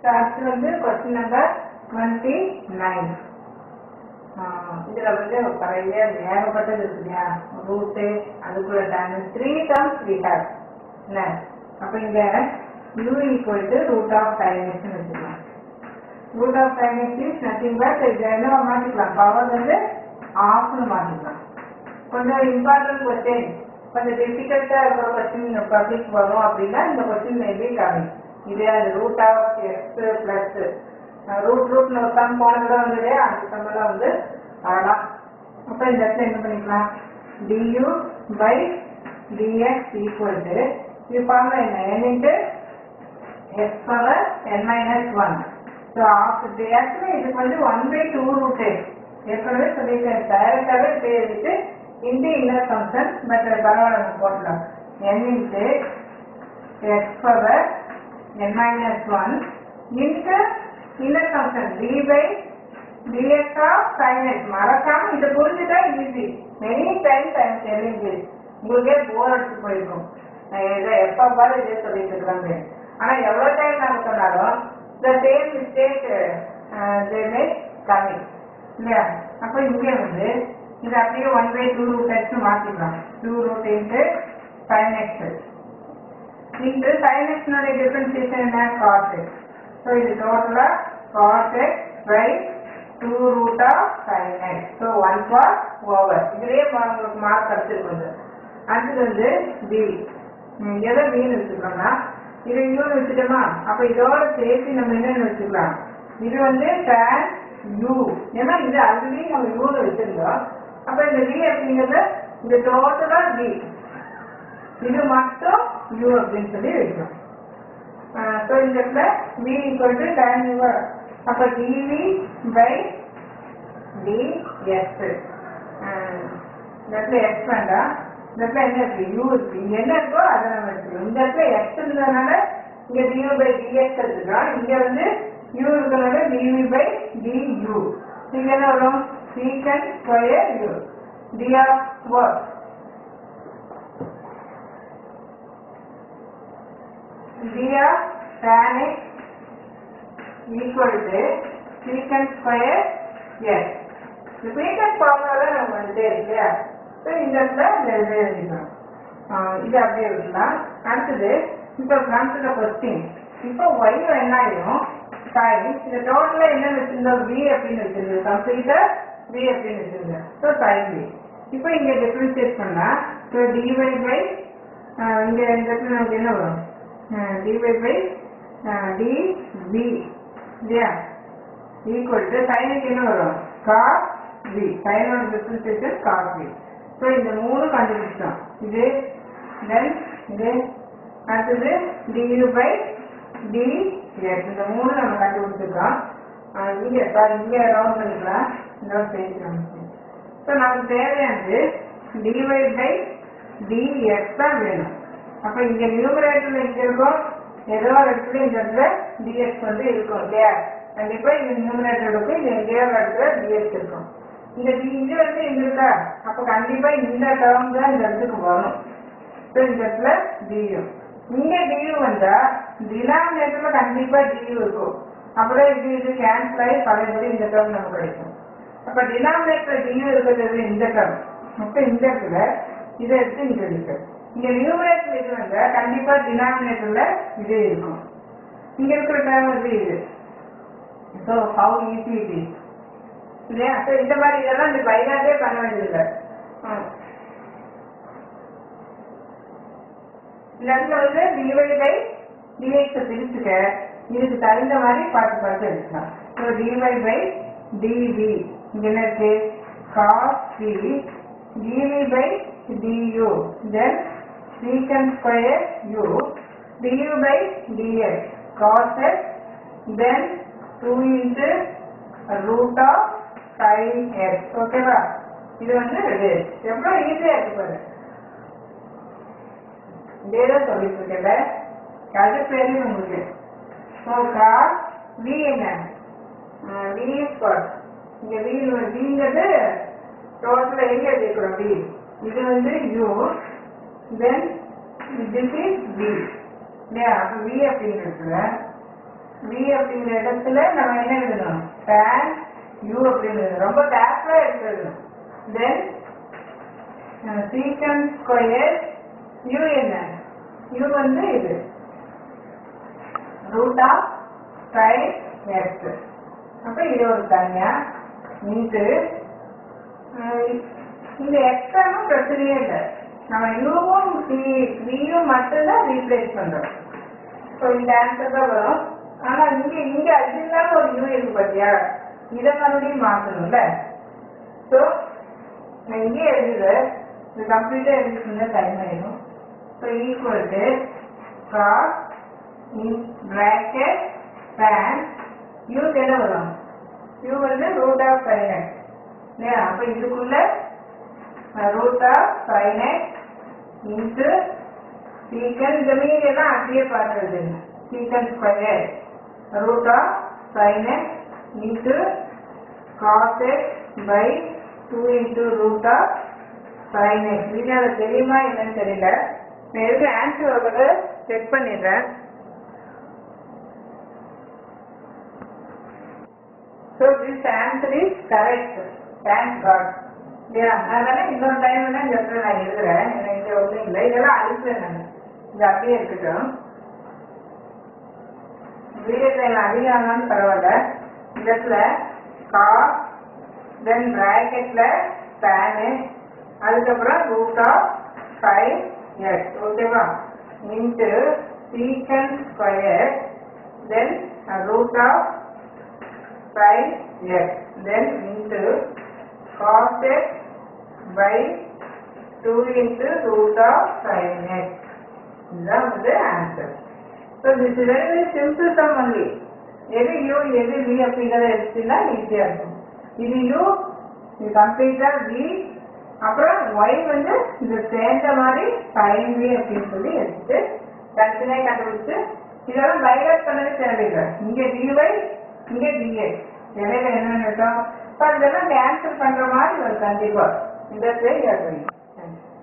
அடுத்து வந்து question number twenty nine இதுல வந்து நிறைய ஏகப்பட்டது இருக்கு இல்லையா ரூட்டு அதுக்குள்ள time three terms we have என்ன அப்ப இங்க u equal to root of டைனேஷன் வச்சுக்கலாம் ரூட் ஆஃப் டைனேஷன் இஸ் நத்திங் பட் இதை என்ன மாத்திக்கலாம் பவர் வந்து ஆஃப்னு மாத்திக்கலாம் கொஞ்சம் இம்பார்ட்டன்ட் கொஸ்டின் கொஞ்சம் டிஃபிகல்ட்டா இருக்கிற கொஸ்டின் பப்ளிக் வரும் அப்படின்னா இந்த கொஸ்டின் மேபி கம்மி இதே அது root of x plus root ரூட்ல உட்காந்து போனதுல வந்து இல்லையா அந்த சம்பளம் வந்து வரலாம் அப்ப இந்த இடத்துல என்ன பண்ணிக்கலாம் du by dx equal to இது ஃபார்முலா என்ன n into x power n minus one so of actually இதுக்கு வந்து ஒன் பை டூ ரூட் ஏற்கனவே சொல்லியிருக்கேன் டைரக்டாகவே பேருக்கு இன்ட்டு இன்னர் ஃபங்க்ஷன் பட் பரவாயில்ல நம்ம போடலாம் n into x power n minus one into inner function d by dx of sin x மறக்காம இதை புரிஞ்சுட்டா easy many times I am telling this உங்களுக்கே போர் அடிச்சு போயிருக்கும் நான் இதை எப்போ பாரு இதே சொல்லிட்டு இருக்கிறாங்க ஆனா எவ்வளவு டைம் நாம சொன்னாலும் இந்த சேம் மிஸ்டேக் மே கம்மி இல்லையா அப்போ இங்கே வந்து இது அப்படியே one by two root x மாத்திக்கலாம் two root into sine x into sine எக்ஸ்னுடைய டிஃபரன்சியேஷன் என்ன காஸ் ஸோ இது டோட்டலா cos x by two root of sine x so one for over இதுலேயே உங்களுக்கு மார்க் கிடைச்சிருக்குது அடுத்தது வந்து பி எதை பின்னு வச்சுக்கோம்னா இது யூன்னு வச்சுட்டோமா அப்ப இதோட சேர்த்து நம்ம என்னன்னு வச்சுக்கலாம் இது வந்து tan u ஏன்னா இது ஆல்ரெடி நம்ம யூன்னு வச்சிருந்தோம் அப்ப இந்த v அப்படிங்கிறது இந்த டோட்டலா v இது மட்டும் u அப்படின்னு சொல்லி வைக்கணும் ஸோ இந்த இடத்துல v equal to tan u அப்ப dv பை dx இந்த இடத்துல x வேண்டாம் இந்த இடத்துல என்ன இருக்கு u இருக்கு இங்க என்ன இருக்கோ அதை நம்ம எடுத்துக்கணும் இந்த இடத்துல x இருந்ததுனால இங்க du பை dx எடுத்துக்கலாம் இங்க வந்து u இருக்கிறனால dv பை du இங்க என்ன வரும் secant square u d of what d of tan x equal to secant square s இந்த secant ஃபார்முலா நம்ம வந்துட்டே இருக்கு இல்லையா ஸோ இந்த இடத்துல இந்த இது எழுதிக்கலாம் ஆஹ் இது அப்படியே விடலாம் அடுத்தது இப்போ கணக்குல கொஸ்டின் இப்போ ஒய் என்ன ஆயிடும் சைன் இந்த டோட்டலா என்ன வச்சிருந்தோம் வி அப்படின்னு வச்சிருந்தோம் கம்ப்ளீட்டா வி அப்படின்னு வச்சிருந்தோம் ஸோ சைன் வி இப்போ இங்க டிஃபரன்ஷியேட் பண்ணா ஸோ டிவை பை இங்க இந்த இடத்துல நமக்கு என்ன வரும் டிவை பை டி வி இல்லையா ஈக்குவல் டு சைனுக்கு என்ன வரும் காஸ் வி சைனோட டிஃபரன்ஷியேஷன் காஸ் வி ஸோ இந்த மூணு கண்டுபிடிச்சோம் இது தென் இது அடுத்தது டியூ பை டி எஸ் இந்த மூணு நம்ம கண்டுபிடிச்சிருக்கோம் ஆஹ் இங்க சாரி இங்க ரவுண்ட் பண்ணிக்கலாம் இந்த பேஜ் நமக்கு ஸோ நமக்கு தேவையானது டிவை பை டிஎக்ஸ் தான் வேணும் அப்போ இங்க நியூமரேட்டர்ல இங்க இருக்கும் ஏதோ ஒரு இடத்துல இந்த இடத்துல டிஎக்ஸ் வந்து இருக்கும் இல்லையா கண்டிப்பா இந்த நியூமரேட்டர் இருக்கும் இந்த எங்கேயோ ஒரு இடத்துல டிஎக்ஸ் இருக்கும் இந்த டி இங்க வந்து இங்க இருக்கா அப்ப கண்டிப்பா இந்த டேர்ம் தான் இந்த இடத்துக்கு வரும் ஸோ இந்த இடத்துல டியூ இங்க டியூ வந்தா டினாமினேட்டர்ல கண்டிப்பா டியூ இருக்கும் அப்பதான் இது இது கேன்சல் ஆகி பழையபடி இந்த டேர்ம் நமக்கு கிடைக்கும் அப்ப டினாமினேட்டர் டியூ இருக்கிறது இந்த டேர்ம் அப்ப இந்த இடத்துல இதை எடுத்து இங்க இருக்கு இங்க நியூமரேட்டர் இது வந்தா கண்டிப்பா டினாமினேட்டர்ல இது இருக்கும் இங்க இருக்கிற டேர்ம் வந்து இது so how easy it is இல்லையா ஸோ இந்த மாதிரி இதெல்லாம் இந்த பைனாட்டே பண்ண வேண்டியதில்லை ம். இந்த இடத்துல வந்து டிவை பை டிஎக்ஸை பிரிச்சுக்க இதுக்கு தகுந்த மாதிரி பார்த்து பார்த்து எடுக்கலாம் ஸோ டிவை பை டிவி இங்க என்ன இருக்கு cos d dv by du then secant square u du by dx cos x then two into root of sine x ஓகேவா இது வந்து இது எவ்வளோ ஈஸியாக இருக்கு பாரு இதே தான் சொல்லிட்டு இருக்கல அது பேரு உங்களுக்கு ஸோ காஸ் வி என்ன வி ஸ்காட் இங்க வி விங்கிறது டோட்டலாக எங்க எழுதிக்கிறோம் வி இது வந்து u then this is v இல்லையா அப்போ வி அப்படிங்கிறதுல வி அப்படிங்கிற இடத்துல நம்ம என்ன எழுதணும் tan u அப்படின்னு எழுதணும். ரொம்ப கேர்ஃபுல்லா எடுத்து எழுதணும் தென் சீக்கன் ஸ்கொயர் u என்ன u வந்து இது ரூட் ஆஃப் சைன் எக்ஸ் அப்ப இது ஒரு தனியா இன்ட்டு இந்த எக்ஸ்ட்ராவும் பிரச்சனையே இல்லை நம்ம யூவும் வியும் மட்டும்தான் ரீப்ளேஸ் பண்றோம் ஸோ இந்த ஆன்சர் தான் வரும் ஆனா இங்க இங்க அது இல்லாம ஒரு யூ இருக்கு பாத்தியா இதை மறுபடியும் மாத்தணும்ல ஸோ நான் இங்கே எழுதுற இது கம்ப்ளீட்டா எழுதிட்டு டைம் ஆயிடும் so equal to cos in bracket tan யூக்கு என்ன வரும் யூ வந்து ரூட் ஆஃப் சைன் எக்ஸ் இல்லையா அப்ப இதுக்குள்ள root of sine x into secant இந்த மீதி எல்லாம் அப்படியே பார்க்கறது secant square root of sine x into cos x by two into root of sine x இது அது தெரியுமா என்னன்னு தெரியல நான் எதுக்கு ஆன்சர் வருவது செக் பண்ணிடுறேன் So this answer is correct. Thank God. இல்லையா அதனால இன்னொரு டைம் வேணா இந்த இடத்துல நான் எழுதுறேன் எனக்கு இங்க ஒன்றும் இல்லை இதெல்லாம் அழிப்பேன் நான் இது அப்படியே இருக்கட்டும் வீடியோ டைம் அதிகமானாலும் பரவாயில்ல இந்த இடத்துல காஸ் தென் பிராக்கெட்ல டேனு அதுக்கப்புறம் ரூட் ஆஃப் ஃபைவ் எஸ் ஓகேவா into secant square then root of sin x then into cos x by 2 into root of sin x இதுதான் வந்து answer so this is very very simple sum only எது you எது v அப்படிங்கிறத எடுத்தீங்கன்னா ஈஸியாக இருக்கும் இது யூ இது கம்ப்ளீட்டாக வி அப்புறம் ஒய் வந்து இது சேர்ந்த மாதிரி sin v அப்படின்னு சொல்லி எடுத்துட்டு தனித்தனியாக கண்டுபிடிச்சு இதெல்லாம் பைலாட் பண்ணவே தேவையில்லை இங்கே dy இங்கே dx இடையில என்ன இருக்கும் இப்போ இதெல்லாம் கேன்சல் பண்ற மாதிரி ஒரு கண்டிப்பா இந்த பேர்